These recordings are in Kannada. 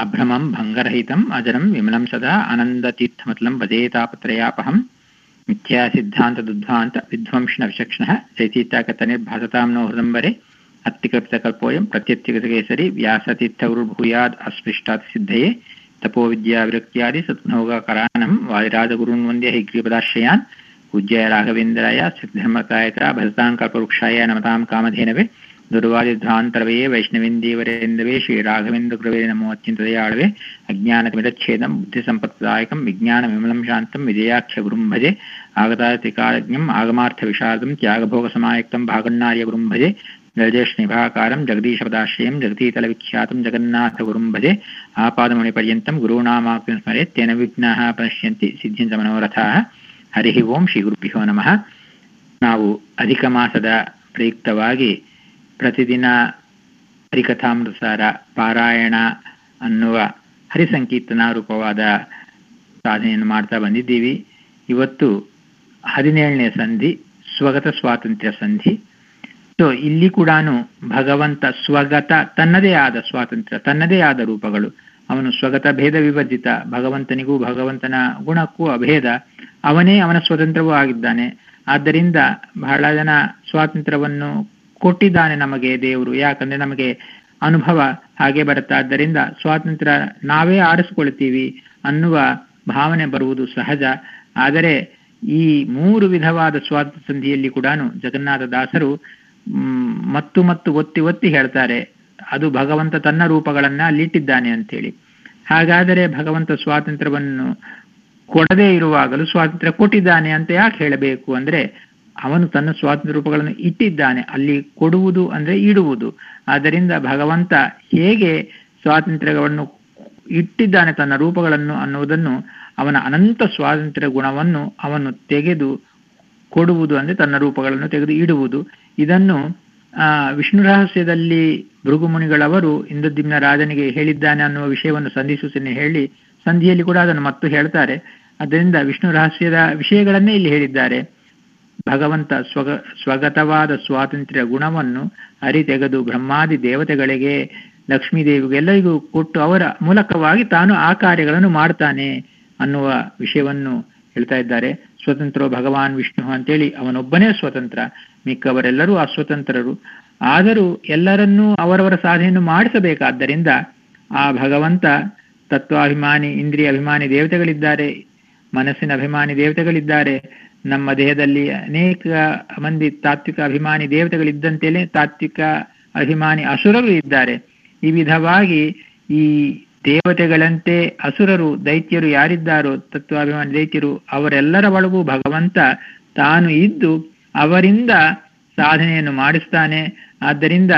अभ्रमं भङ्गरहितम् अजरं विमलं सदा आनन्दतीर्थमतलं भजेतापत्रयापहं मिथ्यासिद्धान्तदुद्ध्वान्त विध्वंसिनविचक्षणः चैतीत्याकतनिर्भासतां नो हृदम्बरे अत्तिकल्पितकल्पोऽयं प्रत्यत्तिगतकेसरी व्यासतीर्थगुरुर्भूयाद् अस्पृष्टात् सिद्धये तपोविद्याविरक्त्यादि सद्गुणोगाकरानं वादिराजगुरून् वन्द्य हैग्रीपदाश्रयान् पूज्याय राघवेन्द्राय सिद्धर्मकायत्र भजतां कल्पवृक्षाय नमतां कामधेनवे ದುರ್ವಾದಿಧ್ವಾಂತರವೆಯೇ ವೈಷ್ಣವೇಂದೀವರೇಂದವೇ ಶ್ರೀರಾಘವೇಂದ್ರ ನಮೋ ಅತ್ಯಂತದಯಾಳವೆ ಅಜ್ಞಾನತಿಮಿರಚ್ಛೇದಂ ಬುದ್ಧಿಸಂಪತ್ದಾಯಕಂ ವಿಜ್ಞಾನವಿಮಲಂ ಶಾಂತಂ ವಿಜಯಾಖ್ಯ ಗುರುಂ ಭಜೆ ಆಗತಾತಿಕಾರಜ್ಞಂ ಆಗಮಾರ್ಥ ವಿಷಾದಂ ತ್ಯಾಗಭೋಗಸಮಾಯುಕ್ತಂ ಭಾಗಣ್ಣಾರ್ಯ ಗುರುಂ ಭಜೆ ಜಲಜೇಷ್ನಿಭಾಕಾರಂ ಜಗದೀಶಪದಾಶ್ರಯಂ ಜಗದೀತಲವಿಖ್ಯಾತಂ ಜಗನ್ನಾಥ ಗುರುಂ ಭಜೆ ಆಪಾದಮಣಿಪರ್ಯಂತಂ ಗುರುಣಾಮಾಕ್ತಿಂ ಸ್ಮರೆ ತೇನ ವಿಘ್ನಾಃ ಪಶ್ಯಂತಿ ಸಿದ್ಧಿಂಚ ಮನೋರಥಾಃ ಹರಿ ಓಂ ಶ್ರೀ ಗುರುಭ್ಯೋ ನಮಃ ನಾವು ಅಧಿಕ ಮಾಸದ ಪ್ರಯುಕ್ತವಾಗಿ ಪ್ರತಿದಿನ ಹರಿಕಥಾಮೃತಸಾರ ಪಾರಾಯಣ ಅನ್ನುವ ಹರಿಸಂಕೀರ್ತನ ರೂಪವಾದ ಸಾಧನೆಯನ್ನು ಮಾಡ್ತಾ ಬಂದಿದ್ದೀವಿ ಇವತ್ತು ಹದಿನೇಳನೇ ಸಂಧಿ ಸ್ವಗತ ಸ್ವಾತಂತ್ರ್ಯ ಸಂಧಿ ಸೊ ಇಲ್ಲಿ ಕೂಡ ಭಗವಂತ ಸ್ವಗತ ತನ್ನದೇ ಆದ ಸ್ವಾತಂತ್ರ್ಯ ತನ್ನದೇ ಆದ ರೂಪಗಳು ಅವನು ಸ್ವಗತ ಭೇದ ವಿಭಜಿತ ಭಗವಂತನಿಗೂ ಭಗವಂತನ ಗುಣಕ್ಕೂ ಅಭೇದ ಅವನೇ ಅವನ ಸ್ವತಂತ್ರವೂ ಆಗಿದ್ದಾನೆ ಆದ್ದರಿಂದ ಬಹಳ ಜನ ಸ್ವಾತಂತ್ರ್ಯವನ್ನು ಕೊಟ್ಟಿದ್ದಾನೆ ನಮಗೆ ದೇವರು ಯಾಕಂದ್ರೆ ನಮಗೆ ಅನುಭವ ಹಾಗೆ ಬರುತ್ತೆ ಆದ್ದರಿಂದ ಸ್ವಾತಂತ್ರ್ಯ ನಾವೇ ಆರಿಸ್ಕೊಳ್ತೀವಿ ಅನ್ನುವ ಭಾವನೆ ಬರುವುದು ಸಹಜ ಆದರೆ ಈ ಮೂರು ವಿಧವಾದ ಸ್ವಾತಂತ್ರ್ಯ ಸಂಧಿಯಲ್ಲಿ ಕೂಡ ಜಗನ್ನಾಥ ದಾಸರು ಮತ್ತು ಮತ್ತು ಒತ್ತಿ ಒತ್ತಿ ಹೇಳ್ತಾರೆ ಅದು ಭಗವಂತ ತನ್ನ ರೂಪಗಳನ್ನ ಅಲ್ಲಿಟ್ಟಿದ್ದಾನೆ ಅಂತೇಳಿ ಹಾಗಾದರೆ ಭಗವಂತ ಸ್ವಾತಂತ್ರ್ಯವನ್ನು ಕೊಡದೇ ಇರುವಾಗಲೂ ಸ್ವಾತಂತ್ರ್ಯ ಕೊಟ್ಟಿದ್ದಾನೆ ಅಂತ ಯಾಕೆ ಹೇಳಬೇಕು ಅಂದ್ರೆ ಅವನು ತನ್ನ ಸ್ವಾತಂತ್ರ್ಯ ರೂಪಗಳನ್ನು ಇಟ್ಟಿದ್ದಾನೆ ಅಲ್ಲಿ ಕೊಡುವುದು ಅಂದ್ರೆ ಇಡುವುದು ಆದ್ದರಿಂದ ಭಗವಂತ ಹೇಗೆ ಸ್ವಾತಂತ್ರ್ಯವನ್ನು ಇಟ್ಟಿದ್ದಾನೆ ತನ್ನ ರೂಪಗಳನ್ನು ಅನ್ನುವುದನ್ನು ಅವನ ಅನಂತ ಸ್ವಾತಂತ್ರ್ಯ ಗುಣವನ್ನು ಅವನು ತೆಗೆದು ಕೊಡುವುದು ಅಂದ್ರೆ ತನ್ನ ರೂಪಗಳನ್ನು ತೆಗೆದು ಇಡುವುದು ಇದನ್ನು ಆ ವಿಷ್ಣು ರಹಸ್ಯದಲ್ಲಿ ಭೃಗುಮುನಿಗಳವರು ಇಂದ್ರದಿಮ್ನ ರಾಜನಿಗೆ ಹೇಳಿದ್ದಾನೆ ಅನ್ನುವ ವಿಷಯವನ್ನು ಸಂಧಿ ಸೂಚನೆ ಹೇಳಿ ಸಂಧಿಯಲ್ಲಿ ಕೂಡ ಅದನ್ನು ಮತ್ತು ಹೇಳ್ತಾರೆ ಅದರಿಂದ ವಿಷ್ಣು ರಹಸ್ಯದ ವಿಷಯಗಳನ್ನೇ ಇಲ್ಲಿ ಹೇಳಿದ್ದಾರೆ ಭಗವಂತ ಸ್ವಗ ಸ್ವಗತವಾದ ಸ್ವಾತಂತ್ರ್ಯ ಗುಣವನ್ನು ಅರಿತೆಗೆದು ಬ್ರಹ್ಮಾದಿ ದೇವತೆಗಳಿಗೆ ಲಕ್ಷ್ಮೀದೇವಿಗೆ ಎಲ್ಲರಿಗೂ ಕೊಟ್ಟು ಅವರ ಮೂಲಕವಾಗಿ ತಾನು ಆ ಕಾರ್ಯಗಳನ್ನು ಮಾಡ್ತಾನೆ ಅನ್ನುವ ವಿಷಯವನ್ನು ಹೇಳ್ತಾ ಇದ್ದಾರೆ ಸ್ವತಂತ್ರೋ ಭಗವಾನ್ ವಿಷ್ಣು ಅಂತೇಳಿ ಅವನೊಬ್ಬನೇ ಸ್ವತಂತ್ರ ಮಿಕ್ಕವರೆಲ್ಲರೂ ಅಸ್ವತಂತ್ರರು ಆದರೂ ಎಲ್ಲರನ್ನೂ ಅವರವರ ಸಾಧನೆಯನ್ನು ಮಾಡಿಸಬೇಕಾದ್ದರಿಂದ ಆ ಭಗವಂತ ತತ್ವಾಭಿಮಾನಿ ಇಂದ್ರಿಯ ಅಭಿಮಾನಿ ದೇವತೆಗಳಿದ್ದಾರೆ ಮನಸ್ಸಿನ ಅಭಿಮಾನಿ ದೇವತೆಗಳಿದ್ದಾರೆ ನಮ್ಮ ದೇಹದಲ್ಲಿ ಅನೇಕ ಮಂದಿ ತಾತ್ವಿಕ ಅಭಿಮಾನಿ ದೇವತೆಗಳಿದ್ದಂತೆಯೇ ತಾತ್ವಿಕ ಅಭಿಮಾನಿ ಅಸುರರು ಇದ್ದಾರೆ ಈ ವಿಧವಾಗಿ ಈ ದೇವತೆಗಳಂತೆ ಅಸುರರು ದೈತ್ಯರು ಯಾರಿದ್ದಾರೋ ತತ್ವಾಭಿಮಾನಿ ದೈತ್ಯರು ಅವರೆಲ್ಲರ ಒಳಗೂ ಭಗವಂತ ತಾನು ಇದ್ದು ಅವರಿಂದ ಸಾಧನೆಯನ್ನು ಮಾಡಿಸ್ತಾನೆ ಆದ್ದರಿಂದ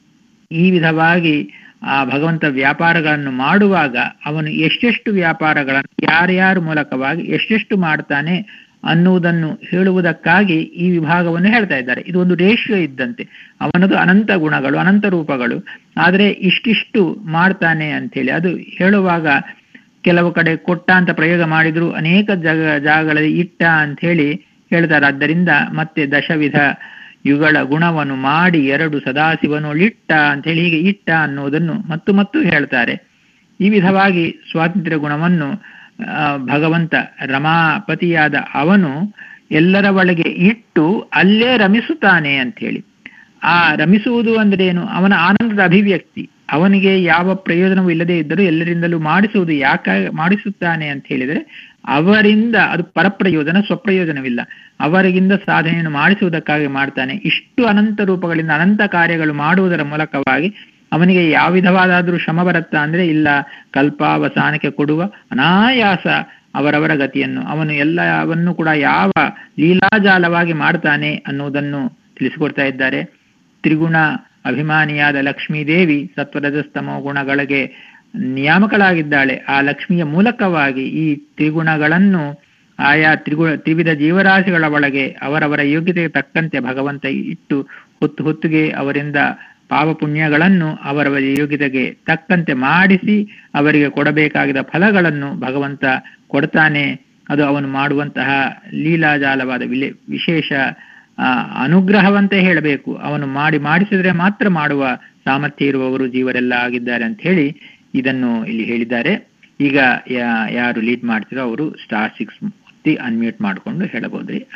ಈ ವಿಧವಾಗಿ ಆ ಭಗವಂತ ವ್ಯಾಪಾರಗಳನ್ನು ಮಾಡುವಾಗ ಅವನು ಎಷ್ಟೆಷ್ಟು ವ್ಯಾಪಾರಗಳನ್ನು ಯಾರ್ಯಾರ ಮೂಲಕವಾಗಿ ಎಷ್ಟೆಷ್ಟು ಮಾಡ್ತಾನೆ ಅನ್ನುವುದನ್ನು ಹೇಳುವುದಕ್ಕಾಗಿ ಈ ವಿಭಾಗವನ್ನು ಹೇಳ್ತಾ ಇದ್ದಾರೆ ಇದು ಒಂದು ರೇಷಿಯೋ ಇದ್ದಂತೆ ಅವನದು ಅನಂತ ಗುಣಗಳು ಅನಂತ ರೂಪಗಳು ಆದರೆ ಇಷ್ಟಿಷ್ಟು ಮಾಡ್ತಾನೆ ಅಂಥೇಳಿ ಅದು ಹೇಳುವಾಗ ಕೆಲವು ಕಡೆ ಕೊಟ್ಟ ಅಂತ ಪ್ರಯೋಗ ಮಾಡಿದ್ರು ಅನೇಕ ಜಾಗ ಜಾಗಗಳಲ್ಲಿ ಇಟ್ಟ ಅಂತ ಹೇಳಿ ಹೇಳ್ತಾರೆ ಆದ್ದರಿಂದ ಮತ್ತೆ ದಶವಿಧ ಯುಗಳ ಗುಣವನ್ನು ಮಾಡಿ ಎರಡು ಸದಾಶಿವನೊಳಿಟ್ಟ ಅಂತ ಹೇಳಿ ಹೀಗೆ ಇಟ್ಟ ಅನ್ನುವುದನ್ನು ಮತ್ತು ಮತ್ತು ಹೇಳ್ತಾರೆ ಈ ವಿಧವಾಗಿ ಸ್ವಾತಂತ್ರ್ಯ ಗುಣವನ್ನು ಭಗವಂತ ರಮಾಪತಿಯಾದ ಅವನು ಎಲ್ಲರ ಒಳಗೆ ಇಟ್ಟು ಅಲ್ಲೇ ರಮಿಸುತ್ತಾನೆ ಅಂತ ಹೇಳಿ ಆ ರಮಿಸುವುದು ಅಂದ್ರೆ ಏನು ಅವನ ಆನಂದದ ಅಭಿವ್ಯಕ್ತಿ ಅವನಿಗೆ ಯಾವ ಪ್ರಯೋಜನವೂ ಇಲ್ಲದೆ ಇದ್ದರೂ ಎಲ್ಲರಿಂದಲೂ ಮಾಡಿಸುವುದು ಯಾಕೆ ಮಾಡಿಸುತ್ತಾನೆ ಅಂತ ಹೇಳಿದರೆ ಅವರಿಂದ ಅದು ಪರಪ್ರಯೋಜನ ಸ್ವಪ್ರಯೋಜನವಿಲ್ಲ ಅವರಿಗಿಂದ ಸಾಧನೆಯನ್ನು ಮಾಡಿಸುವುದಕ್ಕಾಗಿ ಮಾಡ್ತಾನೆ ಇಷ್ಟು ಅನಂತ ರೂಪಗಳಿಂದ ಅನಂತ ಕಾರ್ಯಗಳು ಮಾಡುವುದರ ಮೂಲಕವಾಗಿ ಅವನಿಗೆ ಯಾವ ವಿಧವಾದಾದ್ರೂ ಶ್ರಮ ಬರುತ್ತಾ ಅಂದ್ರೆ ಇಲ್ಲ ಕಲ್ಪಾವಸಾನಕ್ಕೆ ಕೊಡುವ ಅನಾಯಾಸ ಅವರವರ ಗತಿಯನ್ನು ಅವನು ಎಲ್ಲವನ್ನು ಕೂಡ ಯಾವ ಲೀಲಾಜಾಲವಾಗಿ ಮಾಡ್ತಾನೆ ಅನ್ನುವುದನ್ನು ತಿಳಿಸಿಕೊಡ್ತಾ ಇದ್ದಾರೆ ತ್ರಿಗುಣ ಅಭಿಮಾನಿಯಾದ ಲಕ್ಷ್ಮೀದೇವಿ ಸತ್ವರಜಸ್ತಮೋ ಗುಣಗಳಿಗೆ ನಿಯಾಮಕಳಾಗಿದ್ದಾಳೆ ಆ ಲಕ್ಷ್ಮಿಯ ಮೂಲಕವಾಗಿ ಈ ತ್ರಿಗುಣಗಳನ್ನು ಆಯಾ ತ್ರಿಗುಣ ತ್ರಿವಿಧ ಜೀವರಾಶಿಗಳ ಒಳಗೆ ಅವರವರ ಯೋಗ್ಯತೆಗೆ ತಕ್ಕಂತೆ ಭಗವಂತ ಇಟ್ಟು ಹೊತ್ತು ಹೊತ್ತಿಗೆ ಅವರಿಂದ ಪಾಪ ಪುಣ್ಯಗಳನ್ನು ಅವರವರ ಯೋಗ್ಯತೆಗೆ ತಕ್ಕಂತೆ ಮಾಡಿಸಿ ಅವರಿಗೆ ಕೊಡಬೇಕಾಗಿದ್ದ ಫಲಗಳನ್ನು ಭಗವಂತ ಕೊಡ್ತಾನೆ ಅದು ಅವನು ಮಾಡುವಂತಹ ಲೀಲಾಜಾಲವಾದ ವಿಲೆ ವಿಶೇಷ ಅನುಗ್ರಹವಂತೆ ಹೇಳಬೇಕು ಅವನು ಮಾಡಿ ಮಾಡಿಸಿದ್ರೆ ಮಾತ್ರ ಮಾಡುವ ಸಾಮರ್ಥ್ಯ ಇರುವವರು ಜೀವರೆಲ್ಲ ಆಗಿದ್ದಾರೆ ಅಂತ ಹೇಳಿ ಇದನ್ನು ಇಲ್ಲಿ ಹೇಳಿದ್ದಾರೆ ಈಗ ಯಾ- ಯಾರು ಲೀಡ್ ಮಾಡ್ತಿರೋ ಅವರು ಸ್ಟಾರ್ ಸಿಕ್ಸ್ ಒತ್ತಿ ಅನ್ಮ್ಯೂಟ್ ಮಾಡಿಕೊಂಡು ಹೇಳಬಹುದ್ರಿ